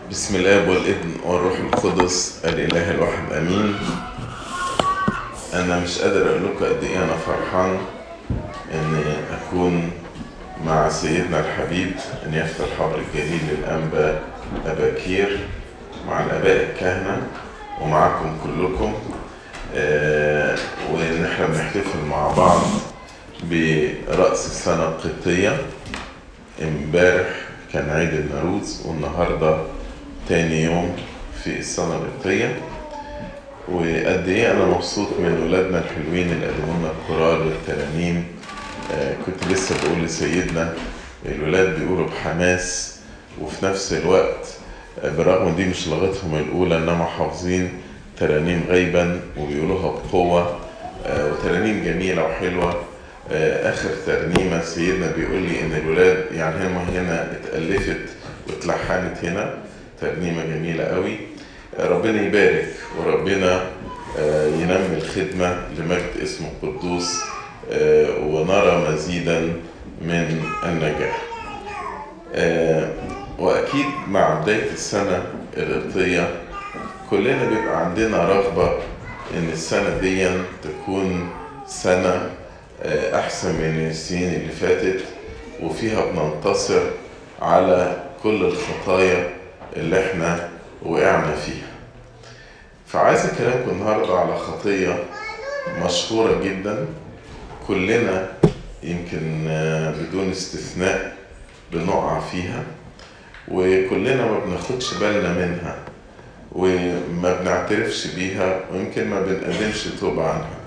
بسم الاب والابن والروح القدس الاله الواحد امين انا مش قادر اقول لكم قد ايه انا فرحان اني اكون مع سيدنا الحبيب ان يفتح الحبر الجليل للانبا اباكير مع الاباء الكهنه ومعكم كلكم آه وان احنا بنحتفل مع بعض براس السنه القبطيه امبارح كان عيد النوروز والنهارده تاني يوم في السنة القبطية وقد ايه انا مبسوط من ولادنا الحلوين اللي قدموا لنا الكورال والترانيم آه كنت لسه بقول لسيدنا الولاد بيقولوا بحماس وفي نفس الوقت آه برغم دي مش لغتهم الاولى انما حافظين ترانيم غيبا وبيقولوها بقوة آه وترانيم جميلة وحلوة اخر ترنيمة سيدنا بيقول لي ان الولاد يعني هم هنا اتألفت واتلحنت هنا ترنيمة جميلة قوي ربنا يبارك وربنا ينمي الخدمة لمجد اسمه القدوس ونرى مزيدا من النجاح وأكيد مع بداية السنة القبطية كلنا بيبقى عندنا رغبة إن السنة دي تكون سنة أحسن من السنين اللي فاتت وفيها بننتصر على كل الخطايا اللي احنا وقعنا فيها فعايز اكلمكم النهارده على خطيه مشهوره جدا كلنا يمكن بدون استثناء بنقع فيها وكلنا ما بناخدش بالنا منها وما بنعترفش بيها ويمكن ما بنقدمش توبة عنها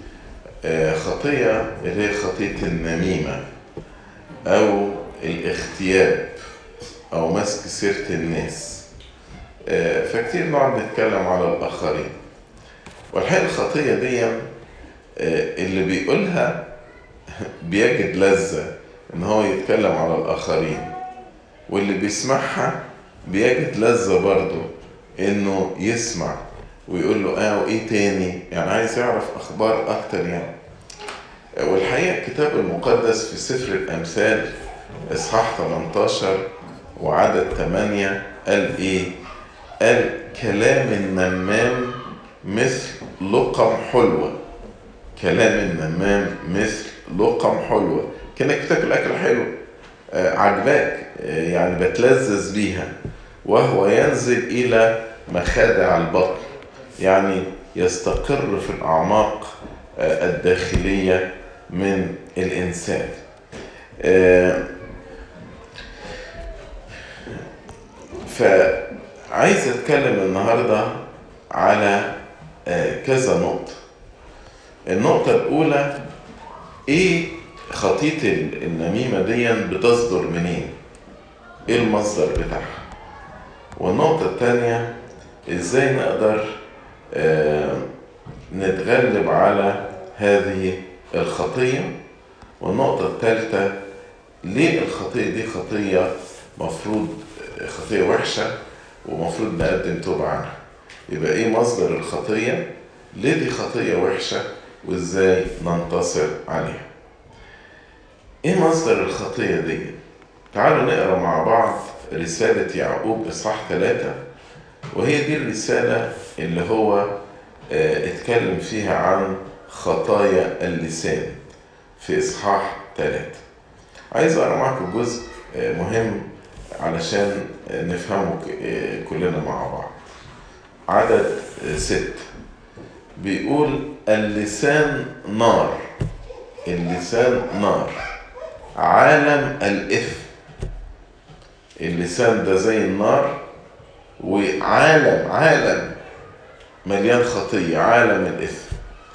خطية اللي هي خطية النميمة أو الاغتياب او مسك سيرة الناس فكتير نقعد نتكلم على الاخرين والحقيقة الخطية دي اللي بيقولها بيجد لذة ان هو يتكلم على الاخرين واللي بيسمعها بيجد لذة برضه انه يسمع ويقول له اه وايه تاني يعني عايز يعرف اخبار اكتر يعني والحقيقة الكتاب المقدس في سفر الامثال اصحاح 18 وعدد ثمانية قال ايه قال كلام النمام مثل لقم حلوة كلام النمام مثل لقم حلوة كأنك بتاكل أكل حلو آه عجباك آه يعني بتلذذ بيها وهو ينزل إلى مخادع البطن يعني يستقر في الأعماق آه الداخلية من الإنسان آه فعايز اتكلم النهارده على كذا نقطة. النقطة الأولى إيه خطية النميمة دي بتصدر منين؟ إيه المصدر بتاعها؟ والنقطة الثانية إزاي نقدر نتغلب على هذه الخطية؟ والنقطة الثالثة ليه الخطية دي خطية مفروض خطية وحشة ومفروض نقدم توبة عنها يبقى ايه مصدر الخطية ليه دي خطية وحشة وازاي ننتصر عليها ايه مصدر الخطية دي تعالوا نقرا مع بعض رسالة يعقوب اصحاح ثلاثة وهي دي الرسالة اللي هو اه اتكلم فيها عن خطايا اللسان في اصحاح ثلاثة عايز اقرا معاكم جزء اه مهم علشان نفهمه كلنا مع بعض عدد ست بيقول اللسان نار اللسان نار عالم الإثم اللسان ده زي النار وعالم عالم مليان خطية عالم الإثم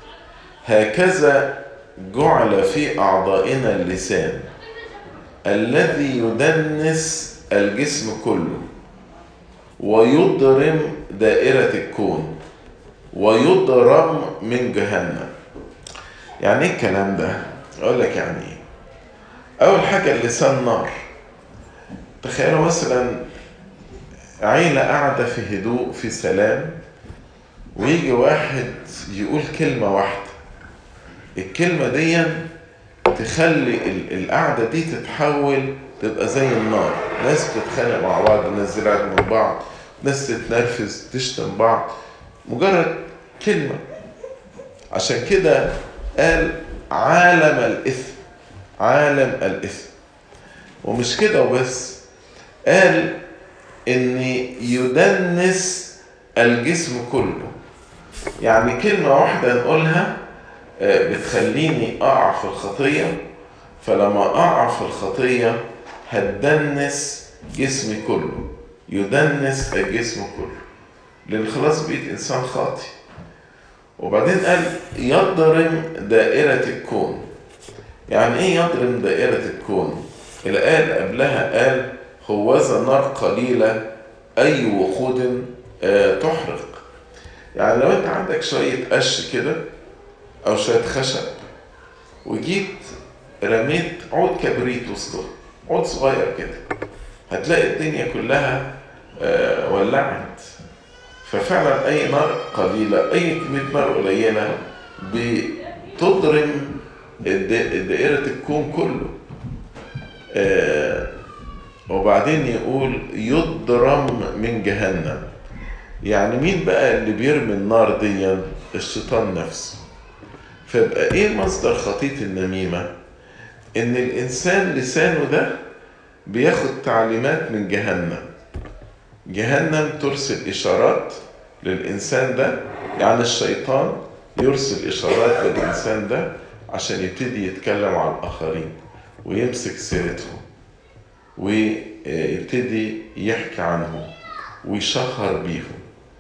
هكذا جعل في أعضائنا اللسان الذي يدنس الجسم كله ويضرم دائرة الكون ويضرم من جهنم يعني ايه الكلام ده اقول لك يعني ايه اول حاجة اللسان نار تخيلوا مثلا عيلة قاعدة في هدوء في سلام ويجي واحد يقول كلمة واحدة الكلمة دي تخلي القعدة دي تتحول تبقى زي النار ناس بتتخانق مع بعض ناس زرعت من بعض ناس تتنرفز تشتم بعض مجرد كلمة عشان كده قال عالم الإثم عالم الإثم ومش كده وبس قال إن يدنس الجسم كله يعني كلمة واحدة نقولها بتخليني أقع في الخطية فلما أقع في الخطية هتدنس جسمي كله يدنس الجسم كله لأن خلاص بقيت إنسان خاطي وبعدين قال يضرم دائرة الكون يعني إيه يضرم دائرة الكون؟ اللي قال قبلها قال هوذا نار قليلة أي وقود تحرق يعني لو أنت عندك شوية قش كده أو شوية خشب وجيت رميت عود كبريت وسطه عود صغير كده هتلاقي الدنيا كلها ولعت ففعلا أي نار قليلة أي كمية نار قليلة بتضرم دائرة الكون كله وبعدين يقول يضرم من جهنم يعني مين بقى اللي بيرمي النار دي الشيطان نفسه فيبقى ايه مصدر خطية النميمة ان الانسان لسانه ده بياخد تعليمات من جهنم جهنم ترسل اشارات للانسان ده يعني الشيطان يرسل اشارات للانسان ده عشان يبتدي يتكلم عن الاخرين ويمسك سيرتهم ويبتدي يحكي عنهم ويشهر بيهم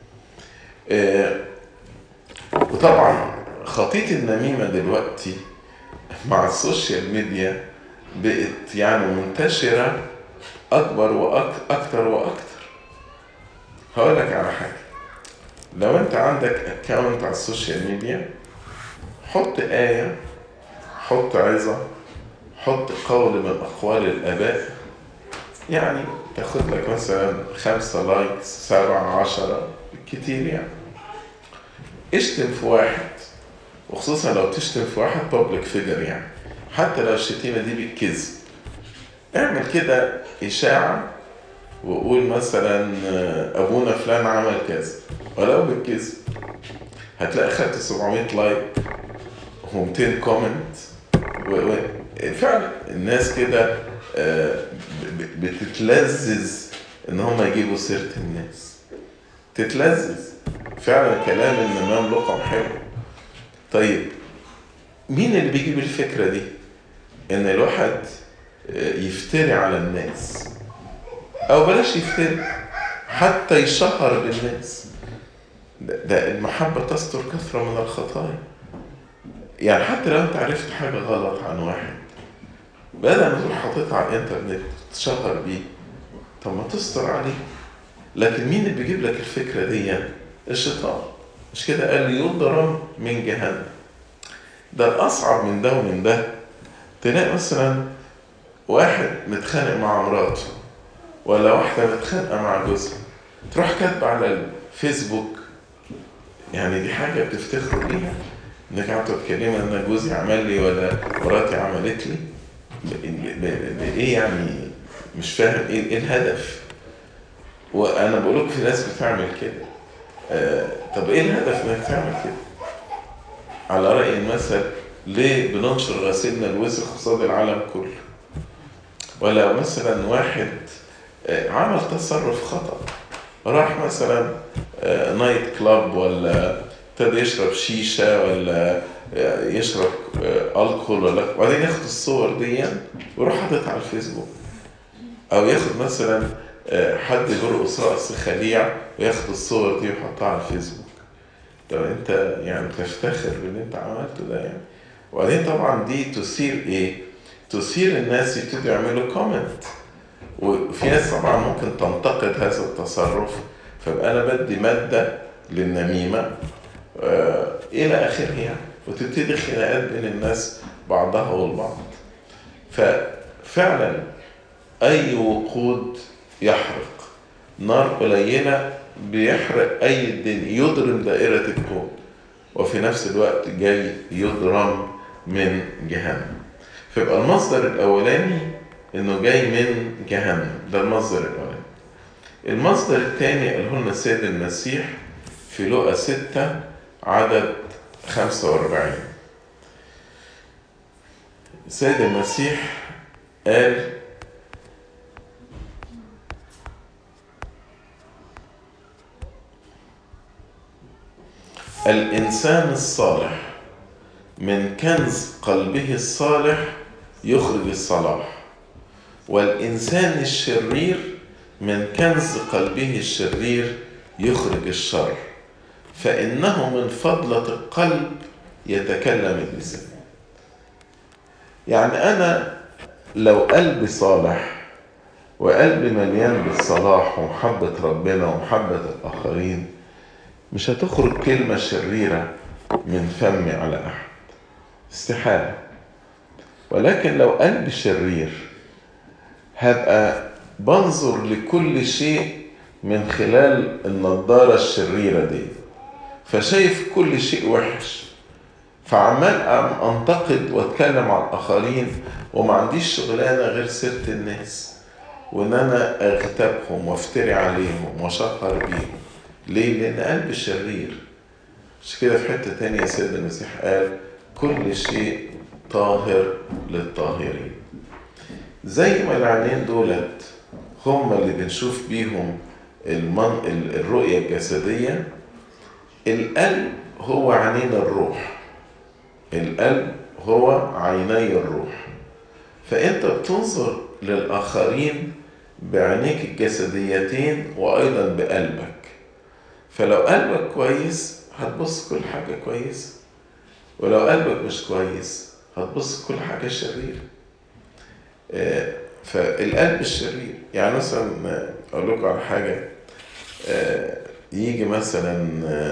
وطبعا خطية النميمة دلوقتي مع السوشيال ميديا بقت يعني منتشرة أكبر وأكتر وأكتر هقول لك على حاجة لو أنت عندك أكاونت على السوشيال ميديا حط آية حط عظة حط قول من أقوال الآباء يعني تاخد لك مثلا خمسة لايكس سبعة عشرة كتير يعني اشتم في واحد وخصوصا لو تشتم في واحد بابليك فيجر يعني حتى لو الشتيمة دي بالكذب اعمل كده إشاعة وقول مثلا أبونا فلان عمل كذا ولو بالكذب هتلاقي خدت 700 لايك و200 كومنت فعلا الناس كده بتتلذذ ان هم يجيبوا سيرة الناس تتلذذ فعلا كلام النمام لقم حلو طيب مين اللي بيجيب الفكرة دي ان الواحد يفتري على الناس او بلاش يفتري حتى يشهر بالناس ده المحبة تستر كثرة من الخطايا يعني حتى لو انت عرفت حاجة غلط عن واحد بدل ما تروح حاططها على الانترنت تشهر بيه طب ما تستر عليه لكن مين اللي بيجيب لك الفكرة دي الشيطان مش كده قال يضرم من جهنم ده الأصعب من ده ومن ده تلاقي مثلا واحد متخانق مع مراته ولا واحدة متخانقة مع جوزها تروح كاتبة على الفيسبوك يعني دي حاجة بتفتخروا بيها انك قاعدة تتكلمي ان جوزي عمل لي ولا مراتي عملت لي بايه يعني مش فاهم ايه, إيه الهدف وانا بقول لكم في ناس بتعمل كده آه طب ايه الهدف انك تعمل كده على رأي المثل ليه بننشر غسيلنا الوسخ قصاد العالم كله ولا مثلا واحد آه عمل تصرف خطأ راح مثلا آه نايت كلاب ولا ابتدى يشرب شيشة ولا يشرب الكحول ولا وبعدين ياخد الصور دي ويروح حاططها على الفيسبوك او ياخد مثلا حد بيرقص رقص خليع وياخد الصور دي ويحطها على الفيسبوك طب انت يعني تفتخر باللي انت عملته ده يعني وبعدين طبعا دي تثير ايه تثير الناس يبتدوا يعملوا كومنت وفي ناس طبعا ممكن تنتقد هذا التصرف فبقى انا بدي ماده للنميمه آه الى اخره يعني وتبتدي خناقات بين الناس بعضها والبعض ففعلا اي وقود يحرق نار قليله بيحرق اي الدنيا يضرم دائره الكون وفي نفس الوقت جاي يضرم من جهنم فيبقى المصدر الاولاني انه جاي من جهنم ده المصدر الاولاني المصدر الثاني قاله لنا السيد المسيح في لقا ستة عدد 45 السيد المسيح قال الإنسان الصالح من كنز قلبه الصالح يخرج الصلاح والإنسان الشرير من كنز قلبه الشرير يخرج الشر فإنه من فضلة القلب يتكلم اللسان يعني أنا لو قلبي صالح وقلبي مليان بالصلاح ومحبة ربنا ومحبة الآخرين مش هتخرج كلمة شريرة من فمي على أحد استحالة ولكن لو قلبي شرير هبقى بنظر لكل شيء من خلال النضارة الشريرة دي فشايف كل شيء وحش فعمال انتقد واتكلم عن الاخرين وما عنديش شغلانه غير سيره الناس وان انا اغتابهم وافتري عليهم واشقر بيهم ليه؟ لان قلبي شرير مش كده في حته تانية سيدنا المسيح قال كل شيء طاهر للطاهرين زي ما العينين دولت هم اللي بنشوف بيهم المن... الرؤية الجسدية القلب هو عينين الروح القلب هو عيني الروح فأنت بتنظر للآخرين بعينيك الجسديتين وأيضا بقلبك فلو قلبك كويس هتبص كل حاجة كويس ولو قلبك مش كويس هتبص كل حاجة شريرة فالقلب الشرير يعني مثلا أقول لكم على حاجة يجي مثلا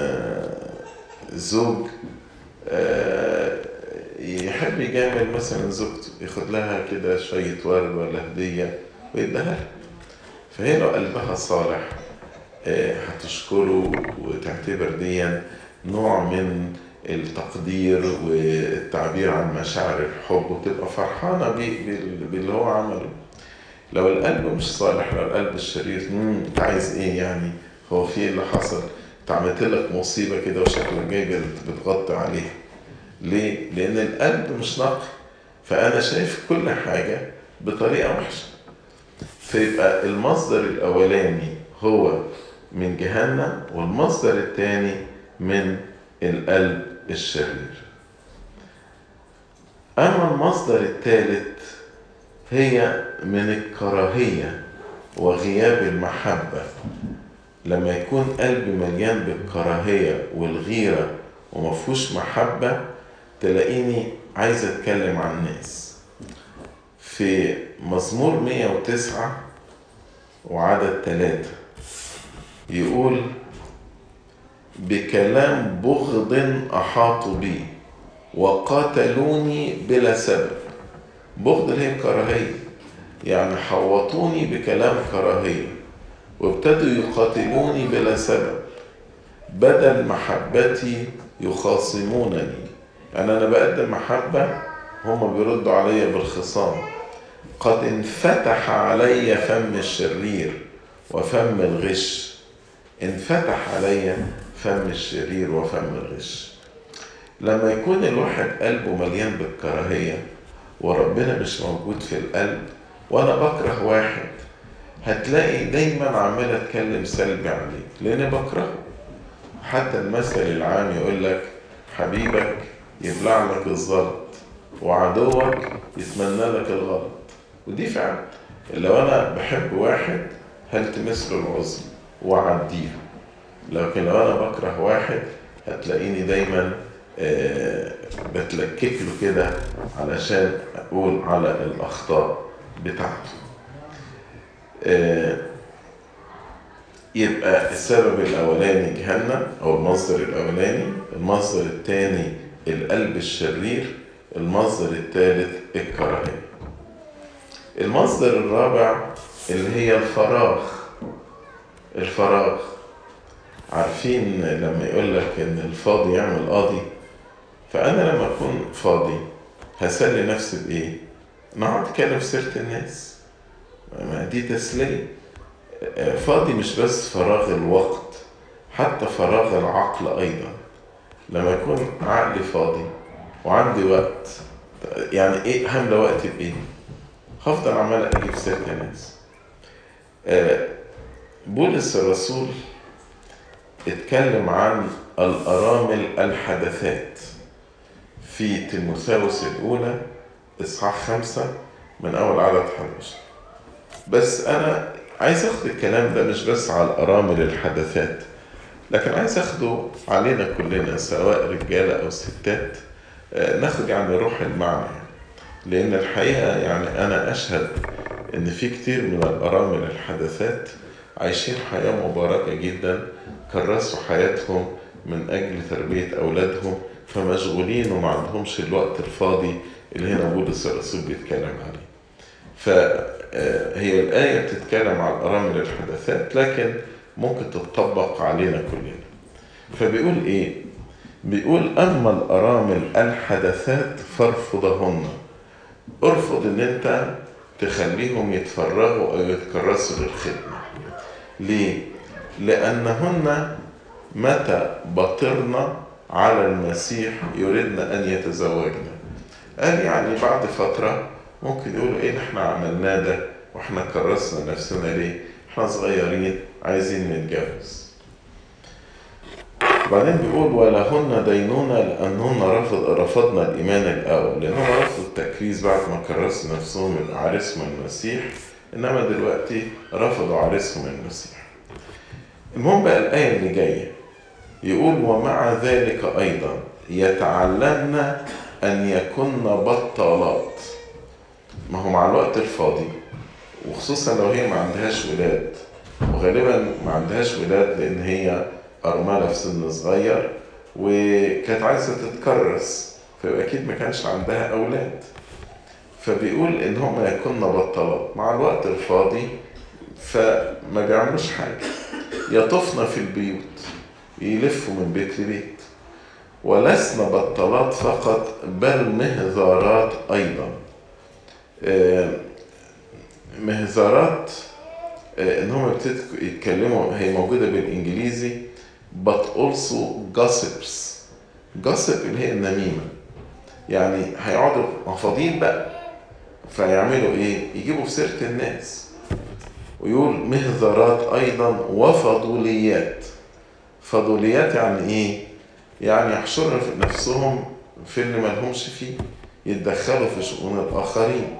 زوج يحب يجامل مثلا زوجته ياخد لها كده شوية ورد ولا هدية ويديها لها فهي لو قلبها صالح هتشكره وتعتبر ديا نوع من التقدير والتعبير عن مشاعر الحب وتبقى فرحانة باللي هو عمله لو القلب مش صالح لو القلب الشرير انت عايز ايه يعني هو في ايه اللي حصل انت عملت لك مصيبه كده وشكلك جاي بتغطي عليها ليه لان القلب مش نقي فانا شايف كل حاجه بطريقه وحشه فيبقى المصدر الاولاني هو من جهنم والمصدر الثاني من القلب الشرير اما المصدر الثالث هي من الكراهيه وغياب المحبه لما يكون قلبي مليان بالكراهية والغيرة ومفهوش محبة تلاقيني عايز أتكلم عن الناس في مزمور 109 وعدد ثلاثة يقول بكلام بغض أحاطوا بي وقاتلوني بلا سبب بغض اللي هي الكراهية يعني حوطوني بكلام كراهيه وابتدوا يقاتلوني بلا سبب بدل محبتي يخاصمونني يعني أنا بقدم محبة هم بيردوا عليا بالخصام قد انفتح علي فم الشرير وفم الغش انفتح علي فم الشرير وفم الغش لما يكون الواحد قلبه مليان بالكراهية وربنا مش موجود في القلب وأنا بكره واحد هتلاقي دايما عمال اتكلم سلبي عليه لان بكرهه حتى المثل العام يقول لك حبيبك يبلع لك الزلط وعدوك يتمنى لك الغلط ودي فعلا لو انا بحب واحد هلتمس له العذر واعديه لكن لو انا بكره واحد هتلاقيني دايما آه بتلكك له كده علشان اقول على الاخطاء بتاعته يبقى السبب الأولاني جهنم أو المصدر الأولاني المصدر الثاني القلب الشرير المصدر الثالث الكراهية المصدر الرابع اللي هي الفراغ الفراغ عارفين لما يقول لك ان الفاضي يعمل قاضي فانا لما اكون فاضي هسلي نفسي بايه؟ ما اقعد اتكلم في سيره الناس ما دي تسليه فاضي مش بس فراغ الوقت حتى فراغ العقل أيضا لما يكون عقلي فاضي وعندي وقت يعني ايه هملى وقتي بايه؟ هفضل عمال اجيب سيره الناس. بولس الرسول اتكلم عن الارامل الحدثات في تيموثاوس الاولى اصحاح خمسة من اول عدد 11 بس انا عايز اخد الكلام ده مش بس على الارامل الحدثات لكن عايز اخده علينا كلنا سواء رجاله او ستات ناخد يعني روح المعنى يعني. لان الحقيقه يعني انا اشهد ان في كتير من الارامل الحدثات عايشين حياه مباركه جدا كرسوا حياتهم من اجل تربيه اولادهم فمشغولين وما عندهمش الوقت الفاضي اللي هنا بولس الرسول بيتكلم عليه. فهي الايه بتتكلم على الارامل الحدثات لكن ممكن تتطبق علينا كلنا. فبيقول ايه؟ بيقول أما الأرامل الحدثات فارفضهن ارفض إن أنت تخليهم يتفرغوا أو يتكرسوا للخدمة ليه؟ لأنهن متى بطرن على المسيح يريدن أن يتزوجن قال يعني بعد فترة ممكن يقولوا إيه احنا عملناه ده واحنا كرسنا نفسنا ليه؟ احنا صغيرين عايزين نتجوز وبعدين بيقول ولهن دينونة لأنهن رفض رفضنا الإيمان الأول لأنهم رفضوا التكريس بعد ما كرسوا نفسهم يبقى عريسهم المسيح إنما دلوقتي رفضوا عريسهم المسيح المهم بقى الآية اللي جاية يقول ومع ذلك أيضا يتعلمن أن يكن بطالات ما هو مع الوقت الفاضي وخصوصا لو هي ما عندهاش ولاد وغالبا ما عندهاش ولاد لأن هي أرملة في سن صغير وكانت عايزة تتكرس فيبقى أكيد ما كانش عندها أولاد فبيقول إن هم يكون بطلات مع الوقت الفاضي فما بيعملوش حاجة يطفن في البيوت يلفوا من بيت لبيت ولسنا بطلات فقط بل مهذارات أيضا مهذارات ان هم يتكلموا هي موجوده بالانجليزي but also gossips gossip اللي هي النميمه يعني هيقعدوا فاضيين بقى فيعملوا ايه يجيبوا في سيره الناس ويقول مهذرات ايضا وفضوليات فضوليات يعني ايه يعني يحشروا في نفسهم في اللي ملهمش فيه يتدخلوا في شؤون الاخرين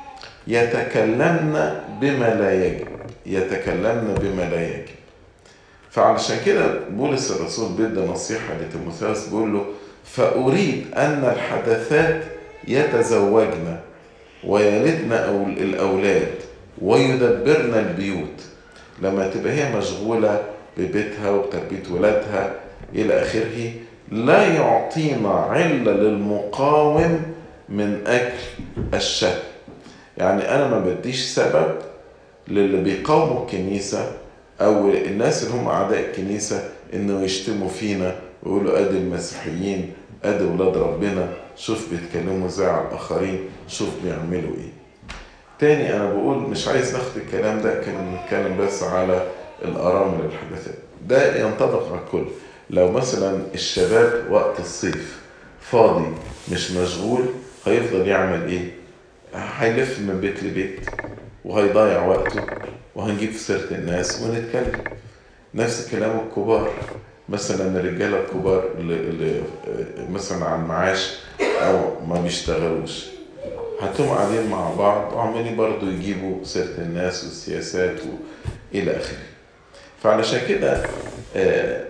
يتكلمن بما لا يجب يتكلمن بما لا يجب فعلشان كده بولس الرسول بيدى نصيحة لتيموثاوس بيقول له فأريد أن الحدثات يتزوجن ويلدن الأولاد ويدبرن البيوت لما تبقى هي مشغولة ببيتها وبتربية ولادها إلى آخره لا يعطينا علة للمقاوم من أجل الشك يعني أنا ما بديش سبب للي بيقاوموا الكنيسة أو الناس اللي هم أعداء الكنيسة إنه يشتموا فينا ويقولوا أدي المسيحيين أدي ولاد ربنا شوف بيتكلموا ازاي على الآخرين شوف بيعملوا إيه تاني أنا بقول مش عايز ناخد الكلام ده كان نتكلم بس على الأرامل الحدثات ده ينطبق على الكل لو مثلا الشباب وقت الصيف فاضي مش مشغول هيفضل يعمل ايه هيلف من بيت لبيت وهيضيع وقته وهنجيب في سيرة الناس ونتكلم نفس كلام الكبار مثلا الرجالة الكبار اللي, اللي مثلا على المعاش أو ما بيشتغلوش هتقوم قاعدين مع بعض وعمالين برضو يجيبوا سيرة الناس والسياسات وإلى آخره فعلشان كده آه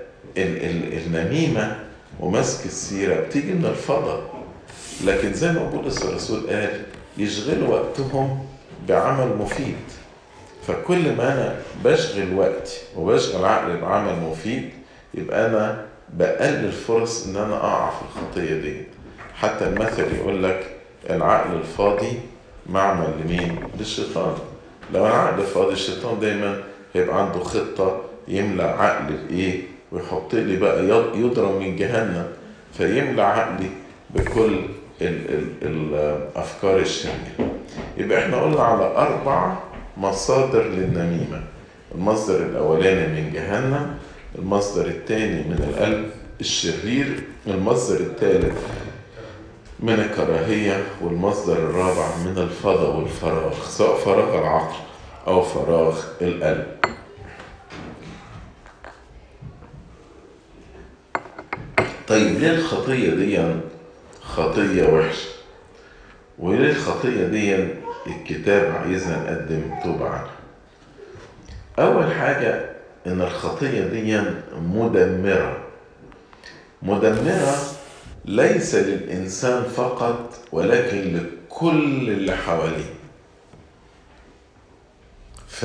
النميمة ومسك السيرة بتيجي من الفضل لكن زي ما بولس الرسول قال يشغلوا وقتهم بعمل مفيد فكل ما أنا بشغل وقتي وبشغل عقلي بعمل مفيد يبقى أنا بقلل فرص إن أنا أقع في الخطية دي حتى المثل يقول لك العقل الفاضي معمل لمين؟ للشيطان لو أنا عقل فاضي الشيطان دايما هيبقى عنده خطة يملى عقلي بإيه؟ ويحط لي بقى يضرب من جهنم فيملى عقلي بكل ال ال الافكار الشريره يبقى احنا قلنا على اربع مصادر للنميمه المصدر الأولاني من جهنم المصدر الثاني من القلب الشرير المصدر الثالث من الكراهية والمصدر الرابع من الفضا والفراغ سواء فراغ العقل أو فراغ القلب طيب ليه الخطية دي خطية وحشة وليه الخطية دي الكتاب عايزنا نقدم توبة عنها أول حاجة إن الخطية دي مدمرة مدمرة ليس للإنسان فقط ولكن لكل اللي حواليه ف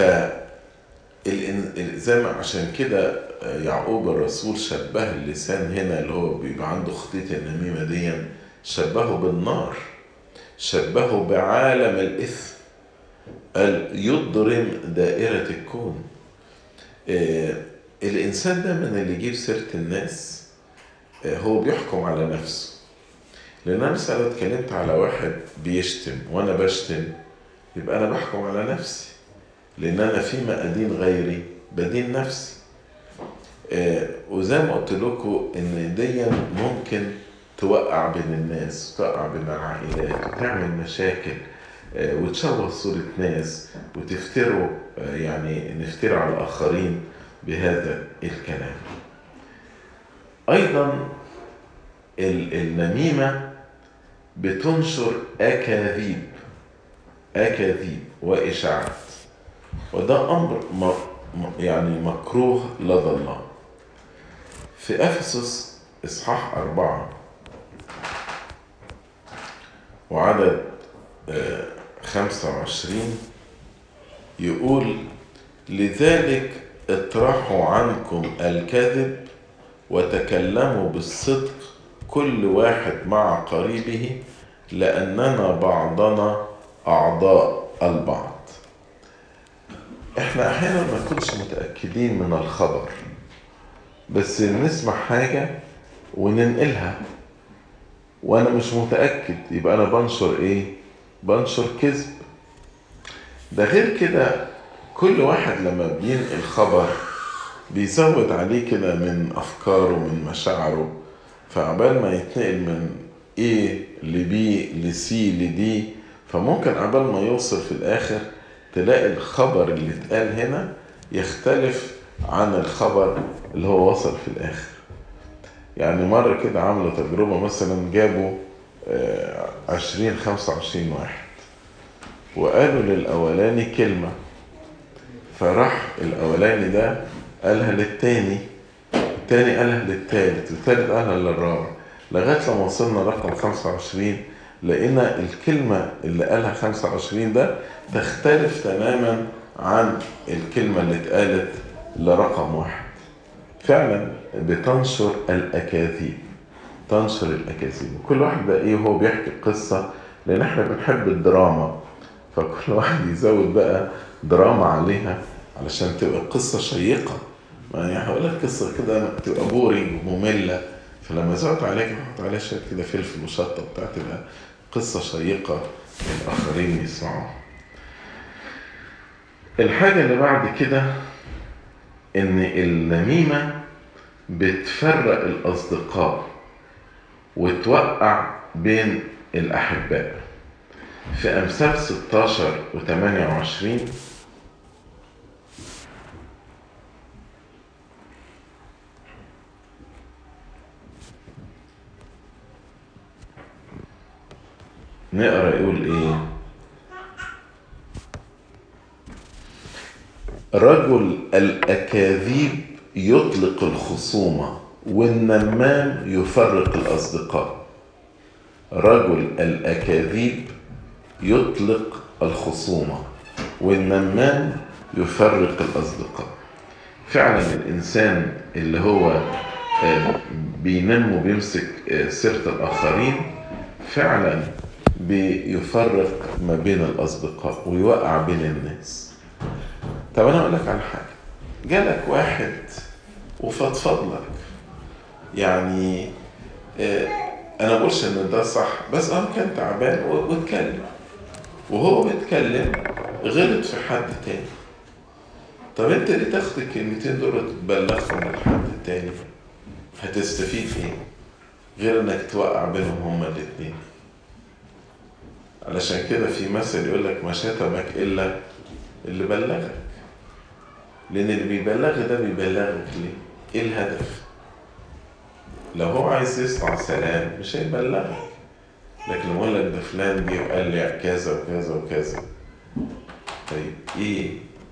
زي ما عشان كده يعقوب الرسول شبه اللسان هنا اللي هو بيبقى عنده خطية النميمة دي شبهه بالنار شبهه بعالم الإثم قال يضرم دائرة الكون آه الإنسان ده من اللي يجيب سيرة الناس آه هو بيحكم على نفسه لأن أنا مثلا اتكلمت على واحد بيشتم وأنا بشتم يبقى أنا بحكم على نفسي لأن أنا فيما أدين غيري بدين نفسي آه وزي ما قلت لكم إن دي ممكن توقع بين الناس توقع بين العائلات وتعمل مشاكل وتشوه صورة ناس وتفتروا يعني نفترى على الآخرين بهذا الكلام أيضا النميمة بتنشر أكاذيب أكاذيب وإشاعات وده أمر يعني مكروه لدى الله في أفسس إصحاح أربعة وعدد خمسة وعشرين يقول لذلك اطرحوا عنكم الكذب وتكلموا بالصدق كل واحد مع قريبه لأننا بعضنا أعضاء البعض احنا احيانا ما نكونش متأكدين من الخبر بس نسمع حاجة وننقلها وانا مش متأكد يبقى انا بنشر ايه بنشر كذب ده غير كده كل واحد لما بينقل خبر بيزود عليه كده من افكاره من مشاعره فعبال ما يتنقل من ايه لبي لسي لدي فممكن عبال ما يوصل في الاخر تلاقي الخبر اللي اتقال هنا يختلف عن الخبر اللي هو وصل في الاخر يعني مرة كده عملوا تجربة مثلا جابوا عشرين خمسة وعشرين واحد وقالوا للأولاني كلمة فراح الأولاني ده قالها للتاني التاني قالها للتالت التالت قالها للرابع لغاية لما وصلنا رقم خمسة وعشرين لقينا الكلمة اللي قالها خمسة وعشرين ده تختلف تماما عن الكلمة اللي اتقالت لرقم واحد فعلا بتنشر الأكاذيب تنشر الأكاذيب كل واحد بقى إيه هو بيحكي قصة لأن إحنا بنحب الدراما فكل واحد يزود بقى دراما عليها علشان تبقى قصة شيقة يعني هقول لك قصة كده تبقى بورينج ومملة فلما زودت عليك حط عليها شوية كده فلفل وشطة بتاع تبقى قصة شيقة الآخرين يسمعوها الحاجة اللي بعد كده إن النميمة بتفرق الأصدقاء وتوقع بين الأحباء في أمثال 16 و 28 نقرا يقول ايه رجل الاكاذيب يطلق الخصومه والنمام يفرق الاصدقاء رجل الاكاذيب يطلق الخصومه والنمام يفرق الاصدقاء فعلا الانسان اللي هو بينم وبيمسك سيره الاخرين فعلا بيفرق ما بين الأصدقاء ويوقع بين الناس طب أنا أقول لك على حاجة جالك واحد وفضفض لك يعني آه أنا بقولش إن ده صح بس هو كان تعبان واتكلم وهو بيتكلم غلط في حد تاني طب انت ليه تاخد الكلمتين دول وتبلغهم لحد تاني هتستفيد ايه غير انك توقع بينهم هما الاتنين علشان كده في مثل يقول لك ما شتمك الا اللي بلغك لان اللي بيبلغك ده بيبلغك ليه ايه الهدف لو هو عايز يسمع سلام مش هيبلغك لكن لو يقول لك ده فلان جه وقال لي كذا وكذا وكذا طيب ايه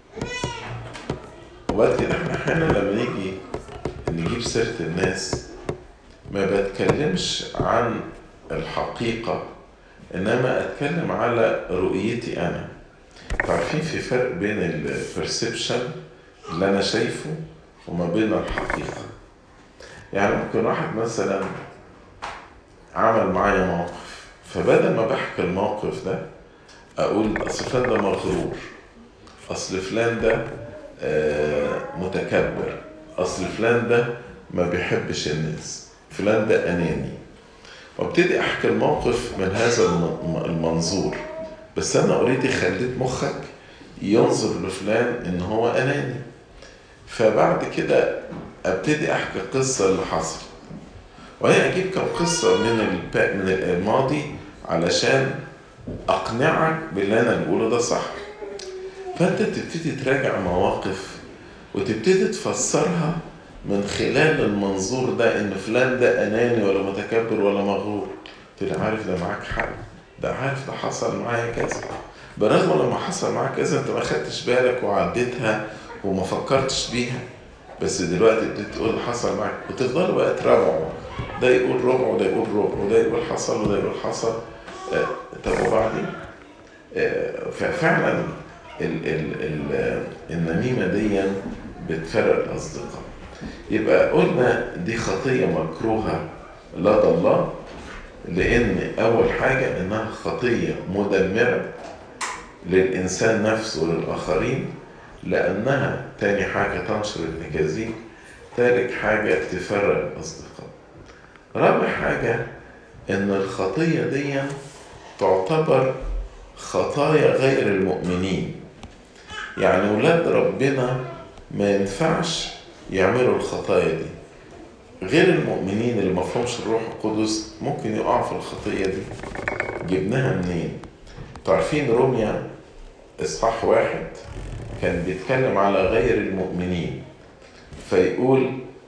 وبعد كده احنا احيانا لما نيجي نجيب سيرة الناس ما بتكلمش عن الحقيقة انما اتكلم على رؤيتي انا عارفين في فرق بين البرسبشن اللي انا شايفه وما بين الحقيقة يعني ممكن واحد مثلا عمل معايا موقف فبدل ما بحكي الموقف ده اقول اصل فلان ده مغرور اصل فلان ده آه متكبر اصل فلان ده ما بيحبش الناس فلان ده اناني وابتدي احكي الموقف من هذا المنظور بس انا اوريدي خليت مخك ينظر لفلان ان هو اناني فبعد كده ابتدي احكي القصه اللي حصلت وهي اجيب كم قصه من من الماضي علشان اقنعك باللي انا بقوله ده صح فانت تبتدي تراجع مواقف وتبتدي تفسرها من خلال المنظور ده ان فلان ده اناني ولا متكبر ولا مغرور قلت له عارف ده معاك حق ده عارف ده حصل معايا كذا برغم لما حصل معاك كذا انت ما خدتش بالك وعديتها وما فكرتش بيها بس دلوقتي بتقول حصل معاك وتفضلوا بقى تراجعوا ده يقول ربع وده يقول ربع وده يقول حصل وده يقول حصل آه طب وبعدين آه ففعلا ال ال ال النميمة دي بتفرق الأصدقاء يبقى قلنا دي خطية مكروهة لدى الله لأن أول حاجة إنها خطية مدمرة للإنسان نفسه وللآخرين لأنها تاني حاجة تنشر النجازين تالت حاجة تفرق الأصدقاء رابع حاجة إن الخطية دي تعتبر خطايا غير المؤمنين يعني ولاد ربنا ما ينفعش يعملوا الخطايا دي غير المؤمنين اللي ما فهمش الروح القدس ممكن يقعوا في الخطية دي جبناها منين تعرفين روميا إصحاح واحد كان بيتكلم على غير المؤمنين فيقول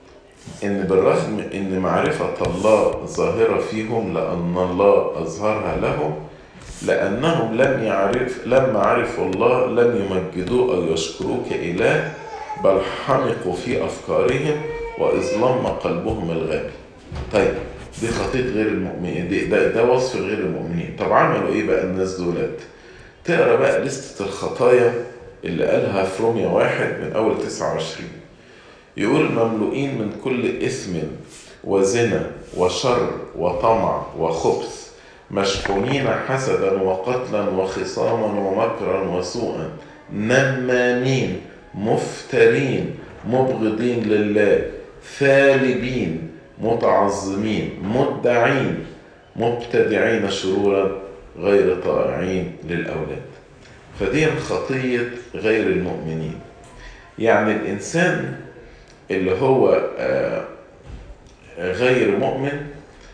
إن بالرغم إن معرفة الله ظاهرة فيهم لأن الله أظهرها لهم لأنهم لم يعرف لما عرفوا الله لم يمجدوه أو يشكروه كإله بل حمقوا في أفكارهم وإظلم قلبهم الغبي طيب دي خطية غير المؤمنين دي ده, ده وصف غير المؤمنين طب عملوا إيه بقى الناس دولت تقرا بقى لستة الخطايا اللي قالها في روميا واحد من أول 29 يقول مملوئين من كل إثم وزنا وشر وطمع وخبث مشحونين حسدا وقتلا وخصاما ومكرا وسوءا نمامين مفترين مبغضين لله ثالبين متعظمين مدعين مبتدعين شرورا غير طائعين للأولاد فدي خطية غير المؤمنين يعني الإنسان اللي هو غير مؤمن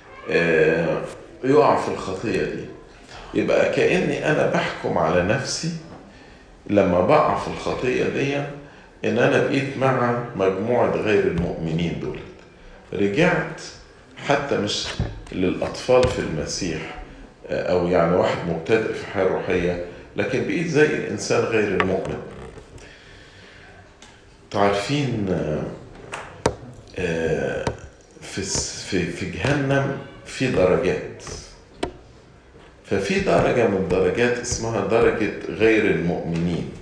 يقع في الخطية دي يبقى كأني أنا بحكم على نفسي لما بقع في الخطية دي إن أنا بقيت مع مجموعة غير المؤمنين دول رجعت حتى مش للأطفال في المسيح أو يعني واحد مبتدئ في حياة روحية لكن بقيت زي الإنسان غير المؤمن تعرفين في في في جهنم في درجات ففي درجة من الدرجات اسمها درجة غير المؤمنين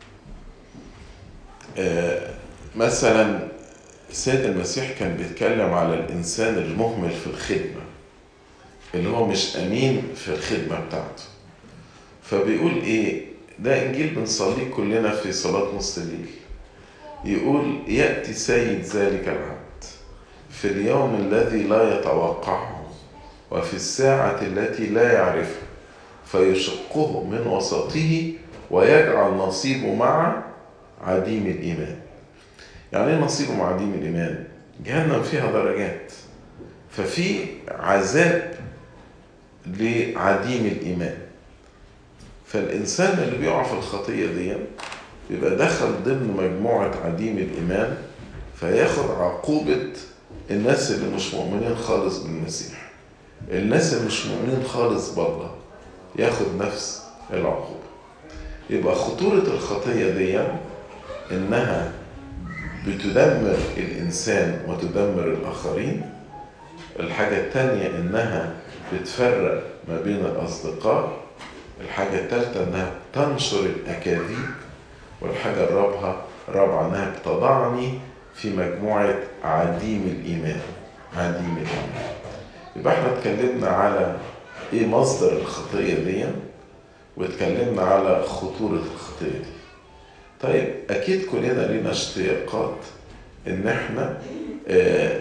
مثلا السيد المسيح كان بيتكلم على الإنسان المهمل في الخدمة اللي هو مش أمين في الخدمة بتاعته فبيقول إيه ده إنجيل بنصليه كلنا في صلاة نص الليل يقول يأتي سيد ذلك العبد في اليوم الذي لا يتوقعه وفي الساعة التي لا يعرفها فيشقه من وسطه ويجعل نصيبه مع عديم الإيمان يعني ايه نصيبه مع عديم الإيمان جهنم فيها درجات ففي عذاب لعديم الإيمان فالإنسان اللي بيقع في الخطية دي بيبقى دخل ضمن مجموعة عديم الإيمان فياخد عقوبة الناس اللي مش مؤمنين خالص بالمسيح الناس اللي مش مؤمنين خالص بالله ياخد نفس العقوبة يبقى خطورة الخطية دي إنها بتدمر الإنسان وتدمر الآخرين الحاجة التانية إنها بتفرق ما بين الأصدقاء الحاجة التالتة إنها تنشر الأكاذيب والحاجة الرابعة الرابعة إنها بتضعني في مجموعة عديم الإيمان عديم الإيمان يبقى احنا اتكلمنا على ايه مصدر الخطية دي واتكلمنا على خطورة الخطية دي طيب اكيد كلنا لينا اشتياقات ان احنا اه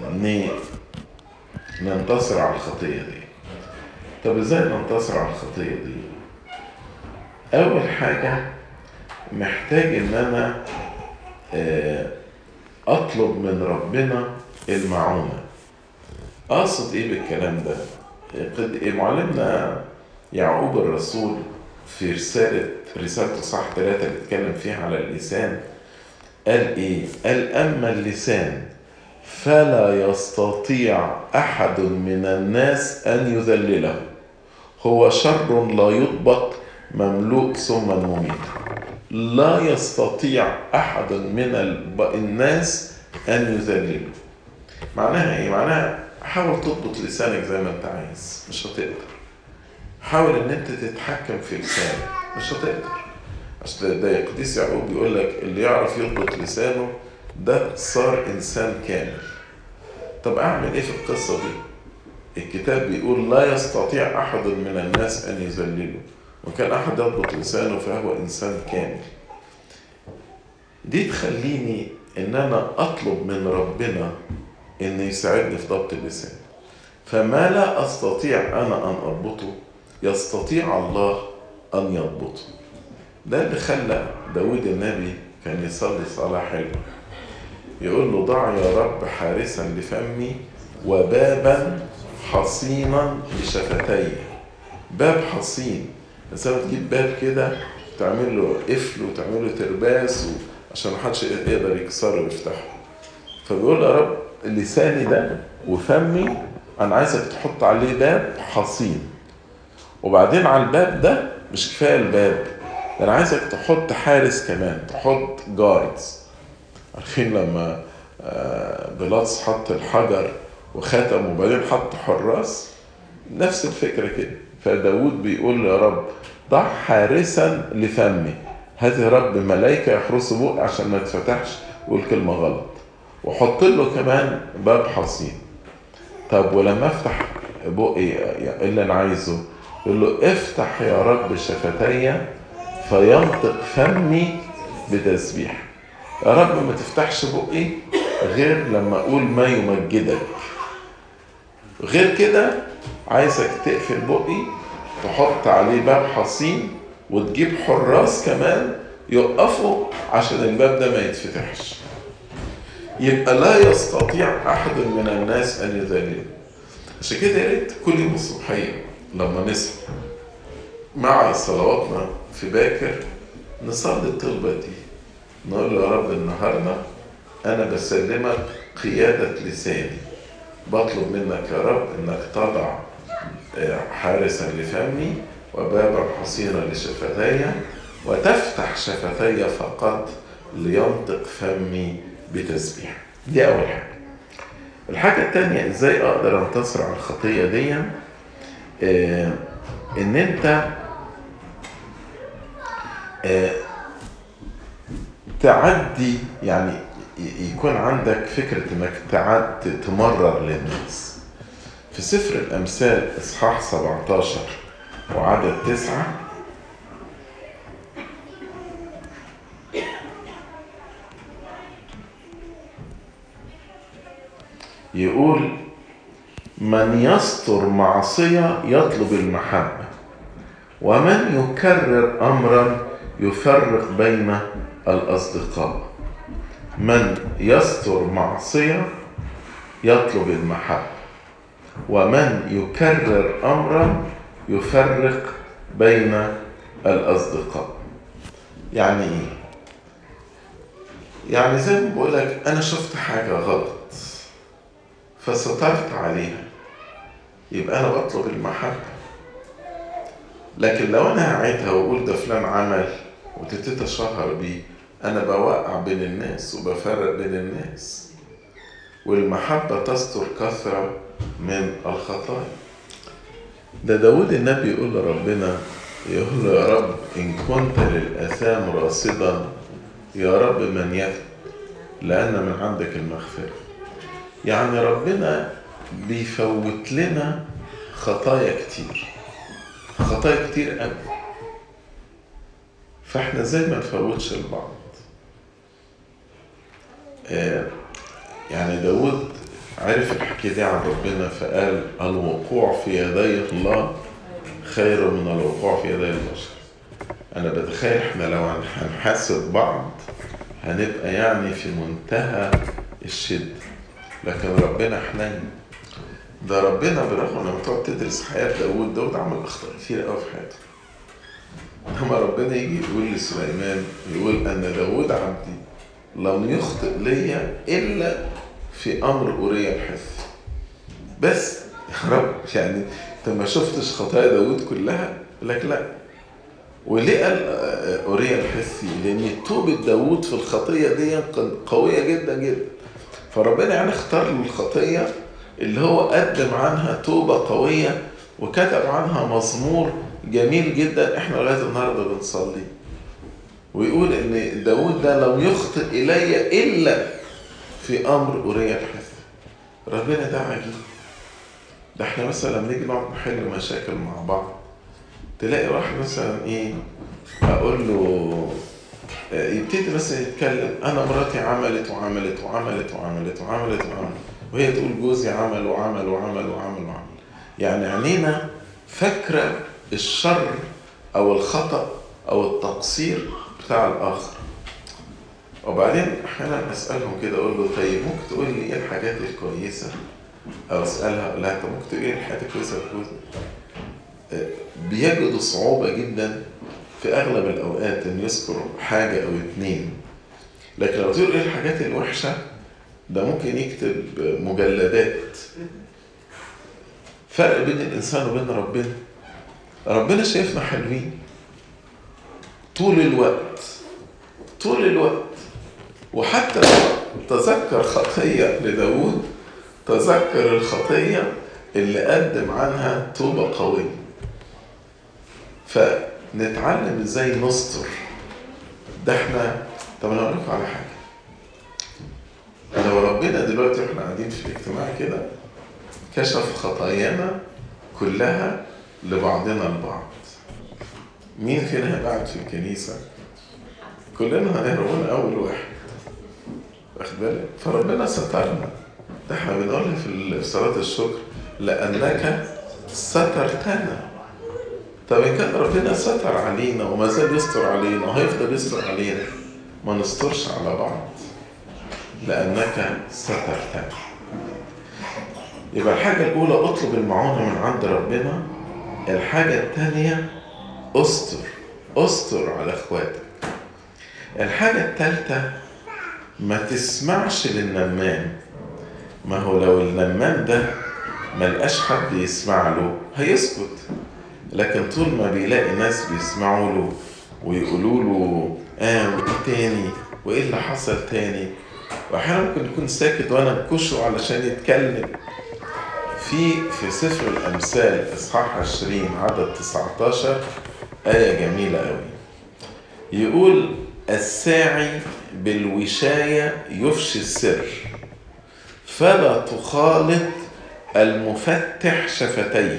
ننتصر على الخطية دي طب ازاي ننتصر على الخطية دي اول حاجة محتاج ان انا اه اطلب من ربنا المعونة اقصد ايه بالكلام ده معلمنا يعقوب الرسول في رسالة رسالته صح ثلاثة اللي اتكلم فيها على اللسان قال ايه قال اما اللسان فلا يستطيع احد من الناس ان يذلله هو شر لا يضبط مملوء سما مميتا لا يستطيع احد من الناس ان يذلله معناها ايه معناها حاول تضبط لسانك زي ما انت عايز مش هتقدر حاول ان انت تتحكم في لسانك مش هتقدر اصل ده القديس يعقوب بيقول لك اللي يعرف يضبط لسانه ده صار انسان كامل طب اعمل ايه في القصه دي الكتاب بيقول لا يستطيع احد من الناس ان يذلله وكان احد يضبط لسانه فهو انسان كامل دي تخليني ان انا اطلب من ربنا ان يساعدني في ضبط اللسان فما لا استطيع انا ان اضبطه يستطيع الله ان يضبطه ده اللي خلى داود النبي كان يصلي صلاة حلوة يقول له ضع يا رب حارسا لفمي وبابا حصينا لشفتي باب حصين بس تجيب باب كده تعمل له قفل وتعمل له ترباس عشان محدش يقدر يكسره ويفتحه فبيقول يا رب لساني ده وفمي انا عايزك تحط عليه باب حصين وبعدين على الباب ده مش كفايه الباب ده انا عايزك تحط حارس كمان تحط جاردز عارفين لما بيلاطس حط الحجر وختم وبعدين حط حراس نفس الفكره كده فداود بيقول يا رب ضع حارسا لفمي هات يا رب ملائكه يحرسوا بقي عشان ما يتفتحش ويقول كلمه غلط وحط له كمان باب حصين طب ولما افتح بقي ايه اللي انا عايزه يقول له افتح يا رب شفتي فينطق فمي بتسبيح يا رب ما تفتحش بقي غير لما اقول ما يمجدك غير كده عايزك تقفل بقي تحط عليه باب حصين وتجيب حراس كمان يقفوا عشان الباب ده ما يتفتحش يبقى لا يستطيع احد من الناس ان يذلله عشان كده يا ريت كل يوم الصبحيه لما نصحى مع صلواتنا في باكر نصلي الطلبه دي نقول له يا رب النهارده انا بسلمك قياده لساني بطلب منك يا رب انك تضع حارسا لفمي وبابا حصينا لشفتي وتفتح شفتي فقط لينطق فمي بتسبيح دي اول حاجه الحاجه الثانيه ازاي اقدر انتصر على الخطيه دي آه ان انت آه تعدي يعني يكون عندك فكرة انك تعد تمرر للناس في سفر الامثال اصحاح 17 وعدد تسعة يقول من يستر معصية يطلب المحبة ومن يكرر أمرا يفرق بين الأصدقاء من يستر معصية يطلب المحبة ومن يكرر أمرا يفرق بين الأصدقاء يعني إيه؟ يعني زي ما بقولك أنا شفت حاجة غلط فسترت عليها يبقى أنا بطلب المحبة لكن لو أنا هعيدها وأقول ده فلان عمل وتبتدي أشهر بيه أنا بوقع بين الناس وبفرق بين الناس والمحبة تستر كثرة من الخطايا ده داود النبي يقول لربنا يقول له يا رب إن كنت للآثام راصدا يا رب من يثب لأن من عندك المغفرة يعني ربنا بيفوت لنا خطايا كتير خطايا كتير قوي فاحنا زي ما نفوتش لبعض آه يعني داود عرف الحكاية دي عن ربنا فقال الوقوع في يدي الله خير من الوقوع في يدي البشر أنا بتخيل إحنا لو هنحاسب بعض هنبقى يعني في منتهى الشدة لكن ربنا حنين ده ربنا بالرغم لما تقعد تدرس حياة داود داود عمل أخطاء كتير قوي في حياته لما ربنا يجي يقول لسليمان يقول أن داود عبدي لم يخطئ ليا إلا في أمر أوريا الحث بس يا رب يعني أنت ما شفتش خطايا داود كلها لك لا وليه قال أوريا الحثي لأن توبة داود في الخطية دي قوية جدا جدا فربنا يعني اختار له الخطية اللي هو قدم عنها توبة قوية وكتب عنها مزمور جميل جدا احنا لغاية النهاردة بنصلي ويقول ان داود ده لم يخطئ الي الا في امر اوريا الحث ربنا ده عجيب ده احنا مثلا لما نيجي نقعد نحل مشاكل مع بعض تلاقي واحد مثلا ايه اقول له يبتدي مثلا يتكلم انا مراتي عملت وعملت وعملت وعملت وعملت وعملت وهي تقول جوزي عمل وعمل وعمل وعمل وعمل يعني عينينا فاكره الشر او الخطا او التقصير بتاع الاخر وبعدين احيانا اسالهم كده اقول له طيب ممكن تقول لي ايه الحاجات الكويسه او اسالها اقول لها طب ممكن تقول لي ايه الحاجات الكويسه في جوزك بيجدوا صعوبه جدا في اغلب الاوقات ان يذكروا حاجه او اتنين لكن لو تقول ايه الحاجات الوحشه ده ممكن يكتب مجلدات فرق بين الانسان وبين ربنا ربنا شايفنا حلوين طول الوقت طول الوقت وحتى تذكر خطية لداود تذكر الخطية اللي قدم عنها توبة قوية فنتعلم ازاي نستر ده احنا طب انا اقول لكم على حاجة لو ربنا دلوقتي واحنا قاعدين في الاجتماع كده كشف خطايانا كلها لبعضنا البعض مين فينا هيبقى قاعد في الكنيسة كلنا هنهربون أول واحد واخد بالك فربنا سترنا ده احنا بنقولها في صلاة الشكر لأنك سترتنا طب إن كان ربنا ستر علينا وما زال يستر علينا وهيفضل يستر علينا ما نسترش على بعض لأنك سترتنا يبقى الحاجة الأولى اطلب المعونة من عند ربنا الحاجة الثانية استر استر على اخواتك الحاجة الثالثة ما تسمعش للنمام ما هو لو النمام ده ما لقاش حد يسمع له هيسكت لكن طول ما بيلاقي ناس بيسمعوا له ويقولوا له اه وايه تاني وايه اللي حصل تاني واحيانا ممكن يكون ساكت وانا بكشه علشان يتكلم في في سفر الامثال اصحاح 20 عدد 19 آية جميلة قوي يقول الساعي بالوشاية يفشي السر فلا تخالط المفتح شفتيه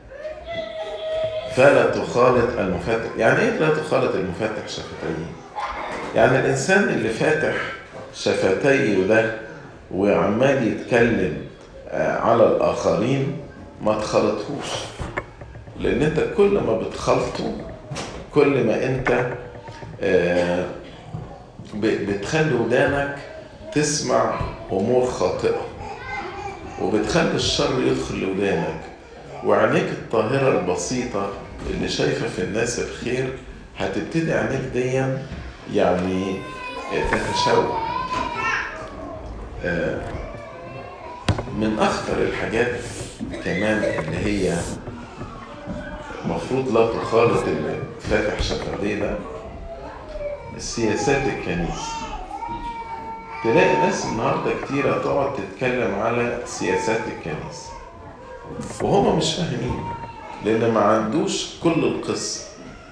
فلا تخالط المفتح يعني ايه لا تخالط المفتح شفتيه يعني الانسان اللي فاتح شفتيه ده وعمال يتكلم على الاخرين ما تخالطهوش لان انت كل ما بتخلطه كل ما انت بتخلي ودانك تسمع امور خاطئه وبتخلي الشر يدخل لودانك وعينيك الطاهره البسيطه اللي شايفه في الناس الخير هتبتدي عينيك دي يعني تتشوه من اخطر الحاجات كمان اللي هي المفروض لا تخالط اللي فاتح شفاطينا السياسات الكنيسة تلاقي ناس النهاردة كتيرة تقعد تتكلم على سياسات الكنيسة وهم مش فاهمين لأن ما عندوش كل القصة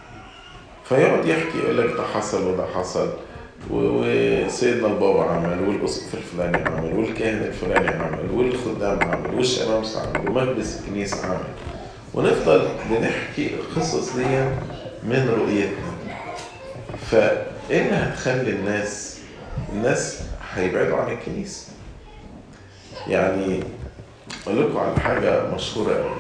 فيقعد يحكي يقول لك ده حصل وده حصل وسيدنا البابا عمل والاسقف الفلاني عمل والكاهن الفلاني عمل والخدام عمل والشمامسة عمل ومجلس الكنيسة عمل ونفضل بنحكي القصص دي من رؤيتنا فايه اللي هتخلي الناس الناس هيبعدوا عن الكنيسة يعني اقول لكم على حاجة مشهورة قوي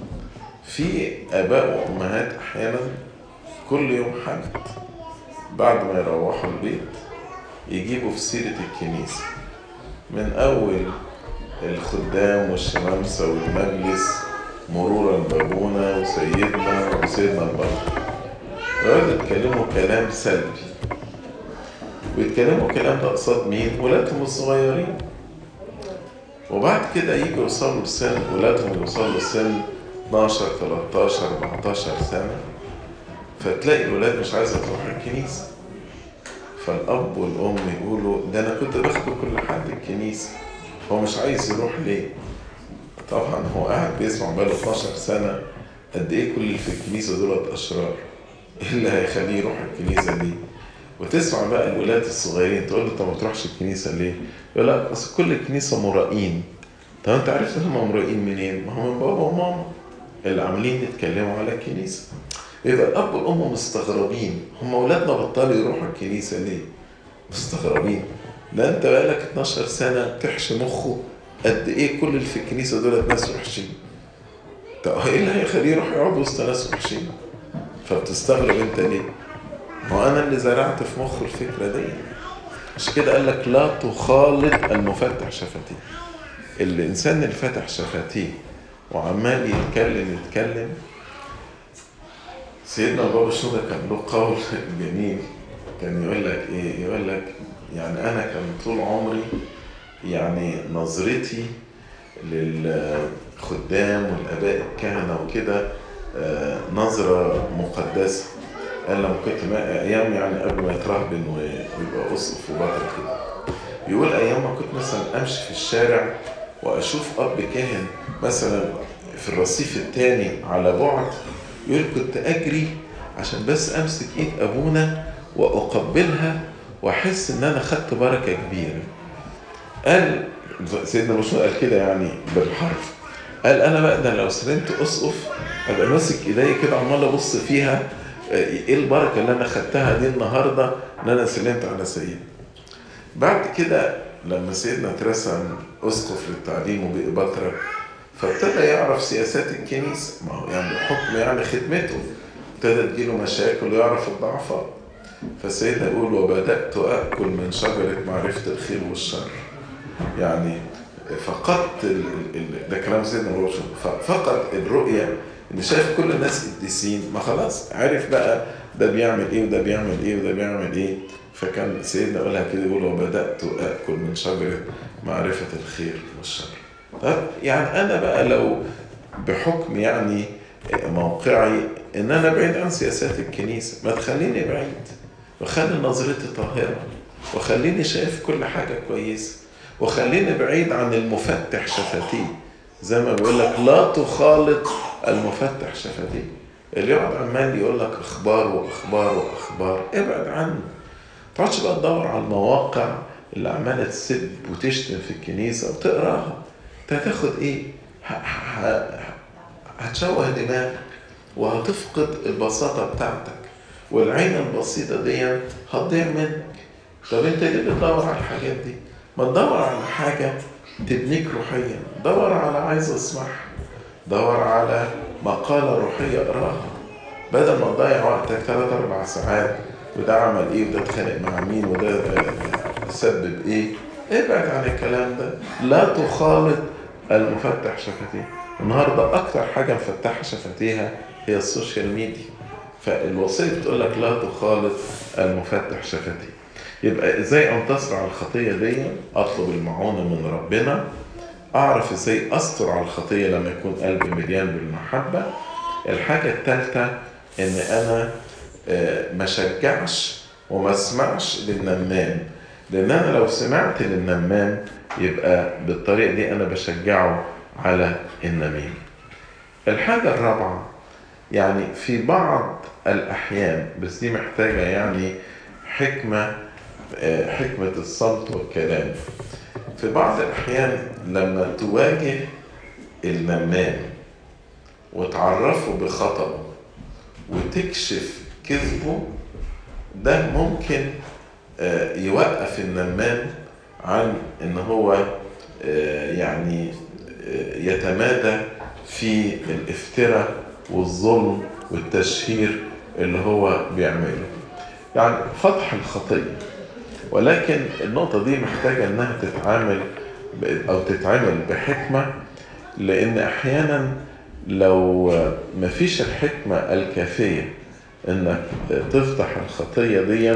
في اباء وامهات احيانا كل يوم حد بعد ما يروحوا البيت يجيبوا في سيرة الكنيسة من أول الخدام والشمامسة والمجلس مرورا بابونا وسيدنا وسيدنا البطل ويقعدوا يتكلموا كلام سلبي ويتكلموا الكلام ده قصاد مين؟ ولادهم الصغيرين وبعد كده يجوا يوصلوا لسن ولادهم يوصلوا لسن 12 13 14 سنة فتلاقي الولاد مش عايزة تروح الكنيسة فالأب والأم يقولوا ده أنا كنت باخده كل حد الكنيسة هو مش عايز يروح ليه؟ طبعا هو قاعد بيسمع بقاله 12 سنة قد إيه كل اللي في الكنيسة دولت أشرار إيه اللي هيخليه يروح الكنيسة دي؟ وتسمع بقى الولاد الصغيرين تقول له طب ما تروحش الكنيسة ليه؟ يقول لك أصل كل الكنيسة مرائين طب أنت عرفت إن هم مرائين منين؟ ما هم من بابا وماما اللي عاملين يتكلموا على الكنيسة يبقى الاب والام مستغربين هم اولادنا بطلوا يروحوا الكنيسه ليه مستغربين ده انت بقالك 12 سنه تحشي مخه قد ايه كل اللي في الكنيسه دول ناس وحشين طب ايه اللي هيخليه يروح يقعد وسط ناس وحشين فبتستغرب انت ليه ما هو انا اللي زرعت في مخه الفكره دي عشان كده قال لك لا تخالط المفتح شفتيه الانسان اللي فتح شفتيه وعمال يتكلم يتكلم سيدنا البابا شنودة كان له قول جميل كان يقول لك ايه يقول لك يعني انا كان طول عمري يعني نظرتي للخدام والاباء الكهنه وكده نظره مقدسه قال لما كنت ايام يعني قبل ما يترهبن ويبقى اسقف وبطل كده يقول ايام ما كنت مثلا امشي في الشارع واشوف اب كاهن مثلا في الرصيف الثاني على بعد يقول كنت أجري عشان بس أمسك إيد أبونا وأقبلها وأحس إن أنا خدت بركة كبيرة. قال سيدنا مشهور قال كده يعني بالحرف. قال أنا بقى ده لو سلمت أسقف أبقى ماسك إيدي كده عمال أبص فيها إيه البركة اللي أنا خدتها دي النهاردة إن أنا سلمت على سيدنا. بعد كده لما سيدنا اترسم أسقف للتعليم وبقي بطرك فابتدى يعرف سياسات الكنيسة ما هو يعني بحكم يعني خدمته ابتدى تجيله مشاكل ويعرف الضعفات فسيدنا يقول وبدأت أكل من شجرة معرفة الخير والشر يعني فقدت ال... ال... ده كلام سيدنا الروش فقد الرؤية إن شايف كل الناس قديسين ما خلاص عرف بقى ده بيعمل إيه وده بيعمل إيه وده بيعمل إيه فكان سيدنا يقولها كده يقول وبدأت أكل من شجرة معرفة الخير والشر طب يعني انا بقى لو بحكم يعني موقعي ان انا بعيد عن سياسات الكنيسه ما تخليني بعيد وخلي نظرتي طاهره وخليني شايف كل حاجه كويسه وخليني بعيد عن المفتح شفتيه زي ما بيقول لك لا تخالط المفتح شفتيه اللي يقعد عمال يقول لك اخبار واخبار واخبار ابعد عنه ما تقعدش بقى تدور على المواقع اللي عماله تسب وتشتم في الكنيسه وتقراها انت هتاخد ايه؟ هتشوه دماغك وهتفقد البساطة بتاعتك والعين البسيطة دي هتضيع منك طب انت ليه بتدور على الحاجات دي؟ ما تدور على حاجة تبنيك روحيا دور على عايز اسمعها دور على مقالة روحية اقراها بدل ما تضيع وقتك ثلاث أربع ساعات وده عمل ايه وده اتخانق مع مين وده سبب ايه ابعد عن الكلام ده لا تخالط المفتح شفتيه النهارده اكتر حاجه مفتحه شفتيها هي السوشيال ميديا فالوصيه بتقول لك لا تخالط المفتح شفتيه يبقى ازاي انتصر على الخطيه دي اطلب المعونه من ربنا اعرف ازاي استر على الخطيه لما يكون قلبي مليان بالمحبه الحاجه الثالثه ان انا ما شجعش وما اسمعش للنمام لان انا لو سمعت للنمام يبقى بالطريقه دي انا بشجعه على النميم الحاجه الرابعه يعني في بعض الاحيان بس دي محتاجه يعني حكمه حكمه الصمت والكلام في بعض الاحيان لما تواجه النمام وتعرفه بخطأه وتكشف كذبه ده ممكن يوقف النمام عن ان هو يعني يتمادى في الافتراء والظلم والتشهير اللي هو بيعمله يعني فتح الخطية ولكن النقطة دي محتاجة انها تتعامل او تتعامل بحكمة لان احيانا لو مفيش الحكمة الكافية انك تفتح الخطية دي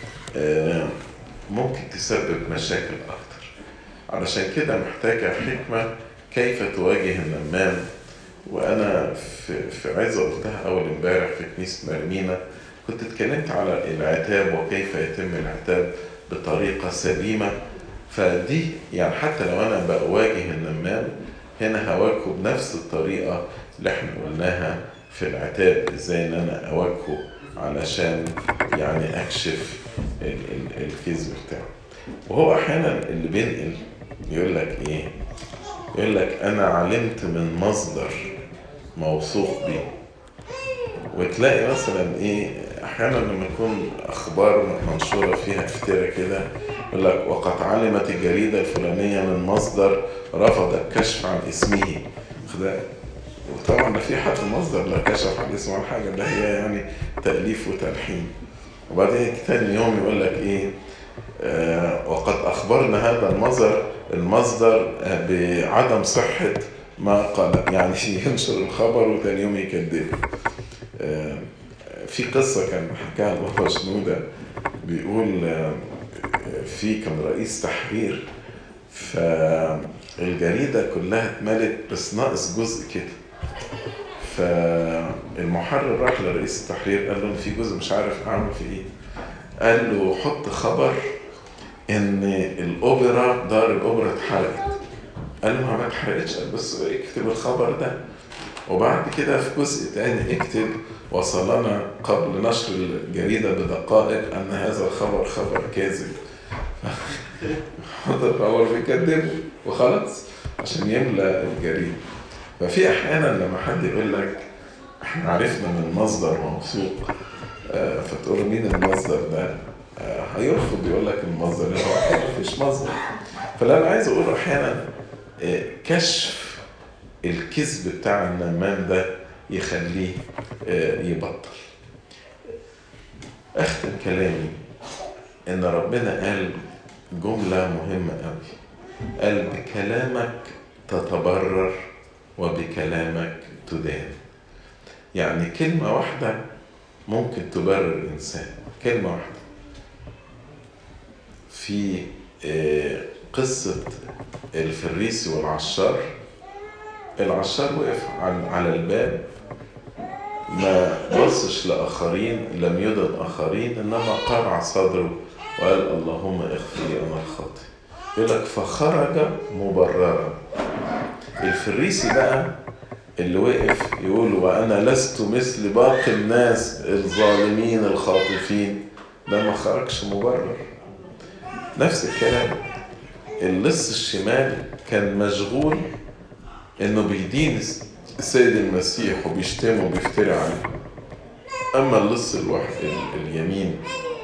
ممكن تسبب مشاكل اكتر علشان كده محتاجة حكمة كيف تواجه النمام وانا في, في عايزة قلتها اول امبارح في كنيسة مرمينا كنت اتكلمت على العتاب وكيف يتم العتاب بطريقة سليمة فدي يعني حتى لو انا بواجه النمام هنا هواجهه بنفس الطريقة اللي احنا قلناها في العتاب ازاي ان انا اواجهه علشان يعني اكشف الكذب بتاعه وهو احيانا اللي بينقل يقول لك ايه يقول لك انا علمت من مصدر موثوق بيه وتلاقي مثلا ايه احيانا لما يكون اخبار منشوره فيها افتراء كده يقول لك وقد علمت الجريده الفلانيه من مصدر رفض الكشف عن اسمه وطبعا ده في حد مصدر لا كشف عن اسمه عن حاجه ده هي يعني تاليف وتلحين وبعدين تاني يوم يقول لك ايه آه وقد اخبرنا هذا المصدر المصدر بعدم صحه ما قال يعني ينشر الخبر وتاني يوم يكذبه آه في قصة كان حكاها البابا شنودة بيقول آه في كان رئيس تحرير فالجريدة كلها اتملت بس ناقص جزء كده فالمحرر راح لرئيس التحرير قال له في جزء مش عارف اعمل في ايه قال له حط خبر ان الاوبرا دار الاوبرا اتحرقت قال له ما اتحرقتش بس اكتب الخبر ده وبعد كده في جزء تاني اكتب وصلنا قبل نشر الجريدة بدقائق أن هذا الخبر خبر كاذب هذا الخبر بيكذبه وخلاص عشان يملى الجريدة ففي أحيانا لما حد يقول لك احنا عرفنا من مصدر موثوق فتقول مين المصدر ده هيرفض يقول لك المصدر هو مفيش مصدر فاللي انا عايز اقوله احيانا كشف الكذب بتاع النمام ده يخليه يبطل اختم كلامي ان ربنا قال جملة مهمة قوي قال بكلامك تتبرر وبكلامك تدان يعني كلمة واحدة ممكن تبرر إنسان كلمة واحدة في قصة الفريسي والعشار العشار وقف على الباب ما بصش لآخرين لم يدن آخرين إنما قرع صدره وقال اللهم اغفر لي أنا الخاطئ يقول لك فخرج مبررا الفريسي بقى اللي وقف يقول وأنا لست مثل باقي الناس الظالمين الخاطفين ده ما خرجش مبرر نفس الكلام اللص الشمال كان مشغول انه بيدين السيد المسيح وبيشتمه وبيفتري عليه اما اللص الواحد اليمين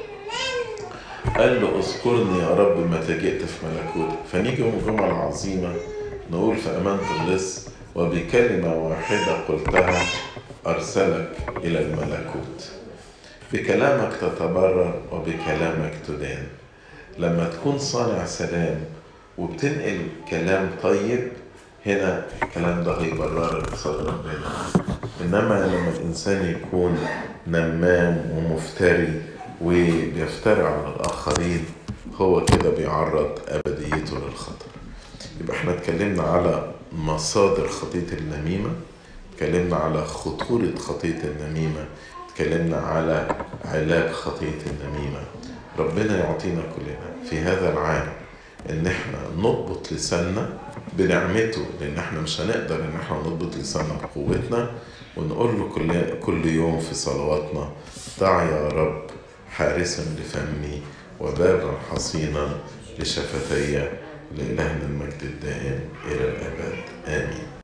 قال له اذكرني يا رب متى جئت في ملكوتك فنيجي يوم الجمعه العظيمه نقول في امانه اللص وبكلمه واحده قلتها ارسلك الى الملكوت بكلامك تتبرر وبكلامك تدان لما تكون صانع سلام وبتنقل كلام طيب هنا الكلام ده هيبررك قصاد ربنا انما لما الانسان يكون نمام ومفتري وبيفتري على الاخرين هو كده بيعرض ابديته للخطر يبقى احنا اتكلمنا على مصادر خطيه النميمه اتكلمنا على خطوره خطيه النميمه اتكلمنا على علاج خطيه النميمه ربنا يعطينا كلنا في هذا العام ان احنا نضبط لساننا بنعمته لان احنا مش هنقدر ان احنا نضبط لساننا بقوتنا ونقول له كل كل يوم في صلواتنا ضع يا رب حارسا لفمي وبابا حصينا لشفتي لإلهنا المجد الدائم إلى الأبد آمين